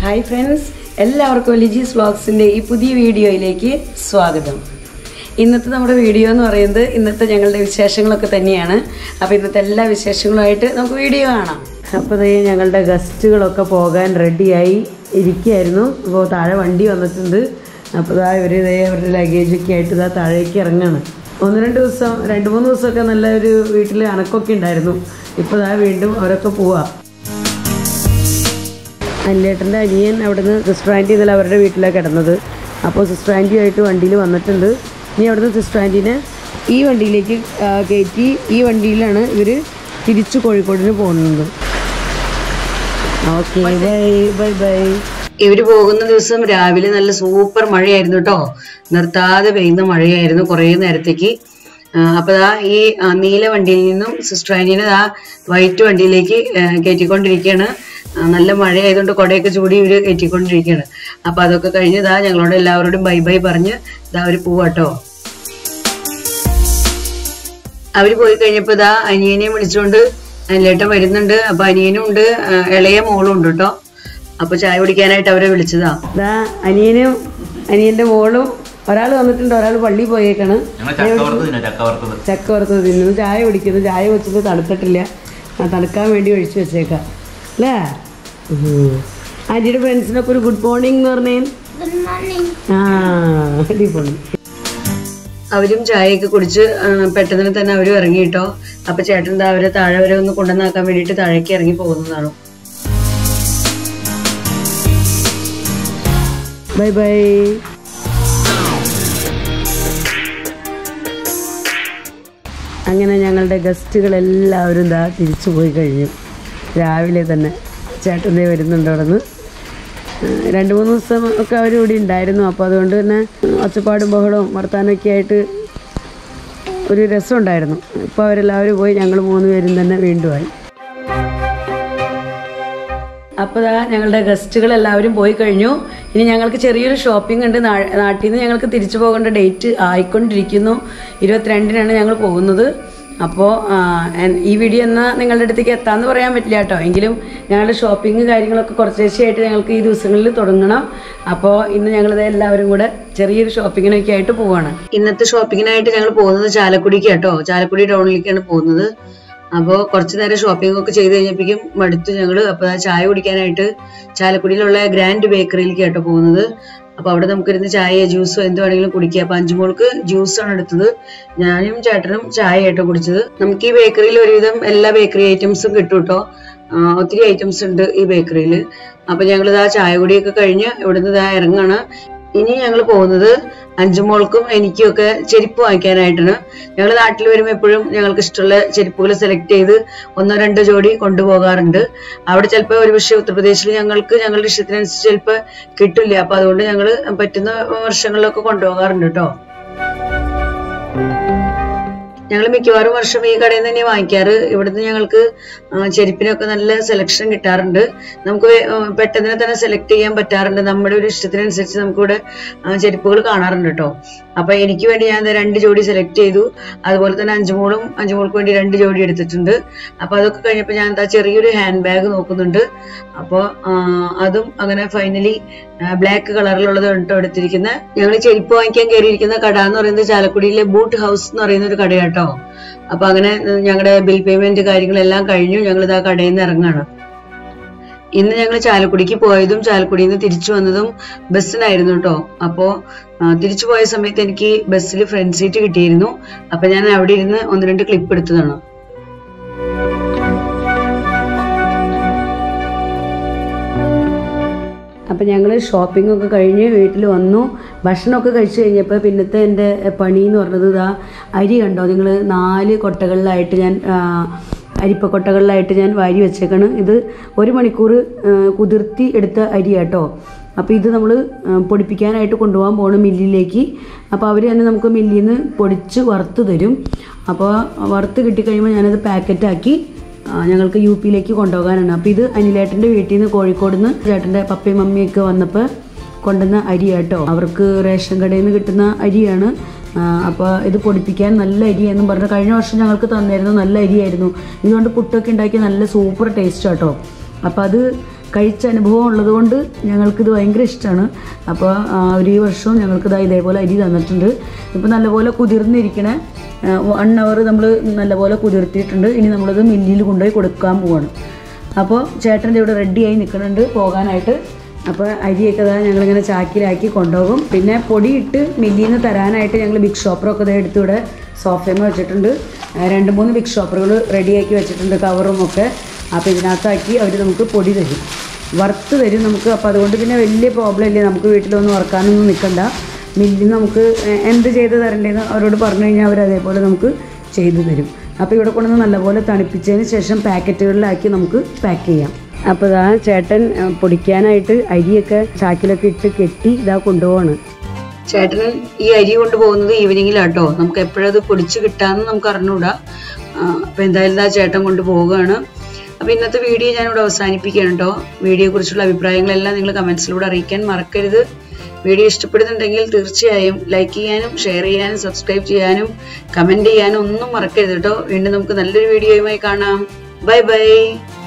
hi friends എല്ലാവർക്കും ലിജീസ് വ്ളോഗ്സിൻ്റെ ഈ പുതിയ വീഡിയോയിലേക്ക് സ്വാഗതം ഇന്നത്തെ നമ്മുടെ വീഡിയോ എന്ന് പറയുന്നത് ഇന്നത്തെ ഞങ്ങളുടെ വിശേഷങ്ങളൊക്കെ തന്നെയാണ് അപ്പോൾ ഇന്നത്തെ എല്ലാ വിശേഷങ്ങളുമായിട്ട് നമുക്ക് വീഡിയോ കാണാം അപ്പോൾ ദേ ഞങ്ങളുടെ ഗസ്റ്റുകളൊക്കെ പോകാൻ റെഡിയായി ഇരിക്കുകയായിരുന്നു അപ്പോൾ താഴെ വണ്ടി വന്നിട്ടുണ്ട് അപ്പോൾ ഇതാ ഇവർ ഇതേ അവരുടെ ലഗേജൊക്കെ ആയിട്ട് ഇതാ താഴേക്ക് ഇറങ്ങാണ് ഒന്ന് രണ്ട് ദിവസം രണ്ട് മൂന്ന് ദിവസമൊക്കെ നല്ല ഒരു വീട്ടിൽ അനക്കൊക്കെ ഉണ്ടായിരുന്നു ഇപ്പോൾ ഇതാ വീണ്ടും അവരൊക്കെ പോവാ അല്ലേട്ടൻ്റെ അനിയൻ അവിടുന്ന് സിസ്റ്റർ ആൻറ്റി ഇന്നലെ അവരുടെ വീട്ടിലാണ് കിടന്നത് അപ്പോൾ സിസ്റ്റർ ആൻറ്റിയുമായിട്ട് വണ്ടിയിൽ വന്നിട്ടുണ്ട് ഇനി അവിടുന്ന് സിസ്റ്റർ ആൻറ്റീനെ ഈ വണ്ടിയിലേക്ക് ആ, കയറ്റി ഈ വണ്ടിയിലാണ് ഇവർ തിരിച്ചു കോഴിക്കോടിന് പോകുന്നത് ഓക്കെ ബൈ ബൈ ബൈ ഇവര് പോകുന്ന ദിവസം രാവിലെ നല്ല സൂപ്പർ മഴയായിരുന്നു കേട്ടോ നിർത്താതെ പെയ്യുന്ന മഴയായിരുന്നു കുറേ നേരത്തേക്ക് ആ, അപ്പൊ ദാ ഈ ആ, നീല വണ്ടിയിൽ നിന്നും സിസ്റ്റർ ആന്റീനെ ദാ വൈറ്റ് വണ്ടിയിലേക്ക് ആ, കയറ്റിക്കൊണ്ടിരിക്കുകയാണ് ആ, നല്ല മഴയായതുകൊണ്ട് കുടയൊക്കെ ചൂടി ഇവര് കയറ്റിക്കൊണ്ടിരിക്കുകയാണ് അപ്പൊ അതൊക്കെ കഴിഞ്ഞ് ദാ ഞങ്ങളോട് എല്ലാവരോടും ബൈ ബൈ പറഞ്ഞ് ദാ അവര് പോവാട്ടോ അവര് പോയി കഴിഞ്ഞപ്പോ ദാ അനിയനെയും വിളിച്ചുകൊണ്ട് അനിലേട്ടൻ വരുന്നുണ്ട് അപ്പൊ അനിയനും ഉണ്ട് ആ, ഇളയ മോളും ഉണ്ട് കേട്ടോ അപ്പൊ ചായ കുടിക്കാനായിട്ട് അവരെ വിളിച്ചതാ ദാ അനിയനും അനിയന്റെ മോളും ഒരാൾ വന്നിട്ടുണ്ട് ഒരാൾ പള്ളി പോയേക്കാണ് ഞങ്ങൾ ചക്ക വറുത്തത് തിന്നാ ചക്ക വറുത്തത് ചക്ക വറുത്തത് തിന്നു ചായ കുടിക്കുന്നു ചായ വെച്ചിട്ട് തണുത്തിട്ടില്ല ആ തണുക്കാൻ വേണ്ടി ഒഴിച്ചു വെച്ചേക്കാം അല്ലേ ആൻറ്റിയുടെ ഫ്രണ്ട്സിനൊക്കെ ഒരു ഗുഡ് മോർണിംഗ് എന്ന് പറഞ്ഞേ ആ അടിപൊളി അവരും ചായയൊക്കെ കുടിച്ച് ആ, പെട്ടെന്ന് തന്നെ അവരും ഇറങ്ങി കേട്ടോ അപ്പൊ ചേട്ടൻ ദാ അവരെ താഴെ വരെ ഒന്ന് കൊണ്ടുവന്നാക്കാൻ വേണ്ടിയിട്ട് താഴേക്ക് ഇറങ്ങി പോകുന്നതാണ് ബൈ ബൈ അങ്ങനെ ഞങ്ങളുടെ ഗസ്റ്റുകൾ എല്ലാവരും ദാ തിരിച്ചു പോയി കഴിഞ്ഞു രാവിലെ തന്നെ ചേട്ടൻ്റെ വരുന്നുണ്ട് അവിടെ നിന്ന് രണ്ട് മൂന്ന് ദിവസം ഒക്കെ അവർ ഇവിടെ ഉണ്ടായിരുന്നു അപ്പോൾ അതുകൊണ്ട് തന്നെ ഒച്ചപ്പാടും ബഹളവും വർത്താനമൊക്കെ ആയിട്ട് ഒരു രസമുണ്ടായിരുന്നു ഇപ്പോൾ അവരെല്ലാവരും പോയി ഞങ്ങൾ മൂന്ന് പേരും തന്നെ വീണ്ടുമായി അപ്പോൾ ദാ ഞങ്ങളുടെ ഗസ്റ്റുകൾ എല്ലാവരും പോയി കഴിഞ്ഞു ഇനി ഞങ്ങൾക്ക് ചെറിയൊരു ഷോപ്പിംഗ് ഉണ്ട് നാ- നാട്ടിൽ നിന്ന് ഞങ്ങൾക്ക് തിരിച്ചു പോകേണ്ട ഡേറ്റ് ആയിക്കൊണ്ടിരിക്കുന്നു ഇരുപത്തിരണ്ടിനാണ് ഞങ്ങൾ പോകുന്നത് അപ്പോൾ ഈ വീഡിയോ എന്നാൽ നിങ്ങളുടെ അടുത്തേക്ക് എത്താമെന്ന് പറയാൻ പറ്റില്ല കേട്ടോ എങ്കിലും ഞങ്ങളുടെ ഷോപ്പിംഗ് കാര്യങ്ങളൊക്കെ കുറച്ചേശയായിട്ട് ഞങ്ങൾക്ക് ഈ ദിവസങ്ങളിൽ തുടങ്ങണം അപ്പോൾ ഇന്ന് ഞങ്ങളിത് എല്ലാവരും കൂടെ ചെറിയൊരു ഷോപ്പിങ്ങിനൊക്കെ ആയിട്ട് പോവാണ് ഇന്നത്തെ ഷോപ്പിങ്ങിനായിട്ട് ഞങ്ങൾ പോകുന്നത് ചാലക്കുടിക്ക് കേട്ടോ ചാലക്കുടി ടൗണിലേക്കാണ് പോകുന്നത് അപ്പോൾ കുറച്ച് നേരം ഷോപ്പിംഗ് ഒക്കെ ചെയ്ത് കഴിഞ്ഞപ്പോഴേക്കും മടുത്തു ഞങ്ങൾ അപ്പോൾ ആ ചായ കുടിക്കാനായിട്ട് ചാലക്കുടിയിലുള്ള ഗ്രാൻഡ് ബേക്കറിയിലേക്ക് കേട്ടോ പോകുന്നത് അപ്പോൾ അവിടെ നമുക്കിരുന്ന് ചായ ജ്യൂസോ എന്ത് വേണമെങ്കിലും കുടിക്കാം അപ്പോൾ അഞ്ചുമോൾക്ക് ജ്യൂസാണ് എടുത്തത് ഞാനും ചേട്ടനും ചായ ആയിട്ടോ കുടിച്ചത് നമുക്ക് ഈ ബേക്കറിയിൽ ഒരുവിധം എല്ലാ ബേക്കറി ഐറ്റംസും കിട്ടും കേട്ടോ ആ, ഒത്തിരി ഐറ്റംസ് ഉണ്ട് ഈ ബേക്കറിയിൽ അപ്പോൾ ഞങ്ങൾ ഇതാ ചായ കുടിയൊക്കെ കഴിഞ്ഞ് ഇവിടുന്ന് ഇതാ ഇറങ്ങാണ് ഇനി ഞങ്ങൾ പോകുന്നത് അഞ്ചുമോൾക്കും എനിക്കും ഒക്കെ ചെരുപ്പ് വാങ്ങിക്കാനായിട്ടാണ് ഞങ്ങൾ നാട്ടിൽ വരുമ്പോൾ എപ്പോഴും ഞങ്ങൾക്ക് ഇഷ്ടമുള്ള ചെരുപ്പുകൾ സെലക്ട് ചെയ്ത് ഒന്നോ രണ്ടോ ജോഡി കൊണ്ടുപോകാറുണ്ട് അവിടെ ചിലപ്പോൾ ഒരു പക്ഷേ ഉത്തർപ്രദേശിൽ ഞങ്ങൾക്ക് ഞങ്ങളുടെ ഇഷ്ടത്തിനനുസരിച്ച് ചിലപ്പോൾ കിട്ടില്ല അപ്പൊ അതുകൊണ്ട് ഞങ്ങൾ പറ്റുന്ന വർഷങ്ങളിലൊക്കെ കൊണ്ടുപോകാറുണ്ട് കേട്ടോ ഞങ്ങൾ മിക്കവാറും വർഷം ഈ കടയിൽ നിന്ന് തന്നെ വാങ്ങിക്കാറ് ഇവിടുന്ന് ഞങ്ങൾക്ക് ആ, ചെരുപ്പിനൊക്കെ നല്ല സെലക്ഷൻ കിട്ടാറുണ്ട് നമുക്ക് വേ- ആ, പെട്ടെന്ന് തന്നെ സെലക്ട് ചെയ്യാൻ പറ്റാറുണ്ട് നമ്മുടെ ഒരു ഇഷ്ടത്തിനനുസരിച്ച് നമുക്കിവിടെ ആ, ചെരുപ്പുകൾ കാണാറുണ്ട് കേട്ടോ അപ്പൊ എനിക്ക് വേണ്ടി ഞാൻ ദേ രണ്ട് ജോഡി സെലക്ട് ചെയ്തു അതുപോലെ തന്നെ അഞ്ചുമോളും അഞ്ചുമോൾക്ക് വേണ്ടി രണ്ട് ജോഡി എടുത്തിട്ടുണ്ട് അപ്പൊ അതൊക്കെ കഴിഞ്ഞപ്പോൾ ഞാൻ എന്താ ചെറിയൊരു ഹാൻഡ് ബാഗ് നോക്കുന്നുണ്ട് അപ്പോൾ അതും അങ്ങനെ ഫൈനലി ബ്ലാക്ക് കളറിലുള്ളത് കേട്ടോ എടുത്തിരിക്കുന്നത് ഞങ്ങൾ ചെരുപ്പ് വാങ്ങിക്കാൻ കയറിയിരിക്കുന്ന കട എന്ന് പറയുന്നത് ചാലക്കുടിയിലെ ബൂട്ട് ഹൗസ് എന്ന് പറയുന്ന ഒരു കട കേട്ടോ അപ്പൊ അങ്ങനെ ഞങ്ങളുടെ ബിൽ പേയ്മെന്റ് കാര്യങ്ങളെല്ലാം കഴിഞ്ഞു ഞങ്ങൾ ഇതാ കടയിൽ നിന്ന് ഇറങ്ങാണ് ഇന്ന് ഞങ്ങൾ ചാലക്കുടിക്ക് പോയതും ചാലക്കുടിയിൽ നിന്ന് തിരിച്ചു വന്നതും ബസ്സിനായിരുന്നു കേട്ടോ അപ്പോ ആ, തിരിച്ചു പോയ സമയത്ത് എനിക്ക് ബസ്സിൽ ഫ്രണ്ട് സീറ്റ് കിട്ടിയിരുന്നു അപ്പൊ ഞാൻ അവിടെ ഇരുന്ന് ഒന്ന് രണ്ട് ക്ലിപ്പ് എടുത്തതാണ് അപ്പം ഞങ്ങൾ ഷോപ്പിംഗ് ഒക്കെ കഴിഞ്ഞ് വീട്ടിൽ വന്നു ഭക്ഷണമൊക്കെ കഴിച്ചു കഴിഞ്ഞപ്പോൾ പിന്നത്തെ എൻ്റെ പണി എന്ന് പറഞ്ഞത് ഇതാ അരി കണ്ടോ നിങ്ങൾ നാല് കൊട്ടകളിലായിട്ട് ഞാൻ ആ, അരിപ്പക്കൊട്ടകളിലായിട്ട് ഞാൻ വാരി വെച്ചേക്കാണ് ഇത് ഒരു മണിക്കൂർ ആ, കുതിർത്തി എടുത്ത അരി കേട്ടോ അപ്പോൾ ഇത് നമ്മൾ പൊടിപ്പിക്കാനായിട്ട് കൊണ്ടുപോകാൻ പോകണം മില്ലിലേക്ക് അപ്പോൾ അവർ തന്നെ നമുക്ക് മില്ലിൽ നിന്ന് പൊടിച്ച് വറുത്ത് തരും അപ്പോൾ വറുത്ത് കിട്ടിക്കഴിയുമ്പോൾ ഞാനത് പാക്കറ്റാക്കി ആ, ഞങ്ങൾക്ക് യു പിയിലേക്ക് കൊണ്ടുപോകാനാണ് അപ്പോൾ ഇത് അനിലേട്ടൻ്റെ വീട്ടിൽ നിന്ന് കോഴിക്കോട് നിന്ന് ചേട്ടൻ്റെ പപ്പയും മമ്മിയൊക്കെ വന്നപ്പോൾ കൊണ്ടുവന്ന അരി കേട്ടോ അവർക്ക് റേഷൻ കടയിൽ നിന്ന് കിട്ടുന്ന അരിയാണ് അപ്പോൾ ഇത് പൊടിപ്പിക്കാൻ നല്ല അരിയെന്നും പറഞ്ഞ് കഴിഞ്ഞ വർഷം ഞങ്ങൾക്ക് തന്നായിരുന്നു നല്ല അരിയായിരുന്നു ഇതുകൊണ്ട് പുട്ടൊക്കെ ഉണ്ടാക്കി നല്ല സൂപ്പർ ടേസ്റ്റ് കേട്ടോ അപ്പോൾ അത് കഴിച്ച അനുഭവം ഉള്ളതുകൊണ്ട് ഞങ്ങൾക്കിത് ഭയങ്കര ഇഷ്ടമാണ് അപ്പോൾ ഒരു ഈ വർഷവും ഞങ്ങൾക്കിത് ഇതേപോലെ അരി തന്നിട്ടുണ്ട് ഇപ്പോൾ നല്ലപോലെ കുതിർന്നിരിക്കണ വൺ അവർ നമ്മൾ നല്ലപോലെ കുതിർത്തിയിട്ടുണ്ട് ഇനി നമ്മളത് മില്ലിൽ കൊണ്ടുപോയി കൊടുക്കാൻ പോവാണ് അപ്പോൾ ചേട്ടൻ്റെ ഇവിടെ റെഡിയായി നിൽക്കുന്നുണ്ട് പോകാനായിട്ട് അപ്പോൾ അരിയൊക്കെ ഇതാ ഞങ്ങളിങ്ങനെ ചാക്കിലാക്കി കൊണ്ടുപോകും പിന്നെ പൊടിയിട്ട് മില്ലിൽ നിന്ന് തരാനായിട്ട് ഞങ്ങൾ ബിഗ് ഷോപ്പറൊക്കെ ഇതേ എടുത്ത് ഇവിടെ സോഫയിൽ വെച്ചിട്ടുണ്ട് ആ, രണ്ട് മൂന്ന് ബിഗ് ഷോപ്പറുകൾ റെഡിയാക്കി വെച്ചിട്ടുണ്ട് കവറും ഒക്കെ അപ്പോൾ ഇതിനകത്താക്കി അവർ നമുക്ക് പൊടി തരും വറുത്ത് തരും നമുക്ക് അപ്പോൾ അതുകൊണ്ട് പിന്നെ വലിയ പ്രോബ്ലം ഇല്ലേ നമുക്ക് വീട്ടിലൊന്നും വറുക്കാനൊന്നും നിൽക്കണ്ട മില്ലിൽ നമുക്ക് എ- എന്ത് ചെയ്ത് തരണ്ടേന്ന് അവരോട് പറഞ്ഞു കഴിഞ്ഞാൽ അവർ അതേപോലെ നമുക്ക് ചെയ്തു തരും അപ്പോൾ ഇവിടെ കൊണ്ടുവന്ന് നല്ലപോലെ തണുപ്പിച്ചതിന് ശേഷം പാക്കറ്റുകളിലാക്കി നമുക്ക് പാക്ക് ചെയ്യാം അപ്പോൾ ഇതാ ചേട്ടൻ ആ, പൊടിക്കാനായിട്ട് അരിയൊക്കെ ചാക്കിലൊക്കെ ഇട്ട് കെട്ടി ഇതാ കൊണ്ടുപോവാണ് ചേട്ടൻ ഈ അരി കൊണ്ടുപോകുന്നത് ഈവനിങ്ങിലാട്ടോ നമുക്ക് എപ്പോഴത് പൊടിച്ച് കിട്ടാമെന്ന് നമുക്ക് അറിഞ്ഞൂടാ അപ്പോൾ എന്തായാലും ഇതാ ചേട്ടൻ കൊണ്ടുപോവുകയാണ് അപ്പോൾ ഇന്നത്തെ വീഡിയോ ഞാനിവിടെ അവസാനിപ്പിക്കുകയാണ് കേട്ടോ വീഡിയോയെക്കുറിച്ചുള്ള അഭിപ്രായങ്ങളെല്ലാം നിങ്ങൾ കമൻസിലൂടെ അറിയിക്കാൻ മറക്കരുത് വീഡിയോ ഇഷ്ടപ്പെടുന്നുണ്ടെങ്കിൽ തീർച്ചയായും ലൈക്ക് ചെയ്യാനും ഷെയർ ചെയ്യാനും സബ്സ്ക്രൈബ് ചെയ്യാനും കമൻറ്റ് ചെയ്യാനും ഒന്നും മറക്കരുത് കേട്ടോ വീണ്ടും നമുക്ക് നല്ലൊരു വീഡിയോയുമായി കാണാം ബൈ ബൈ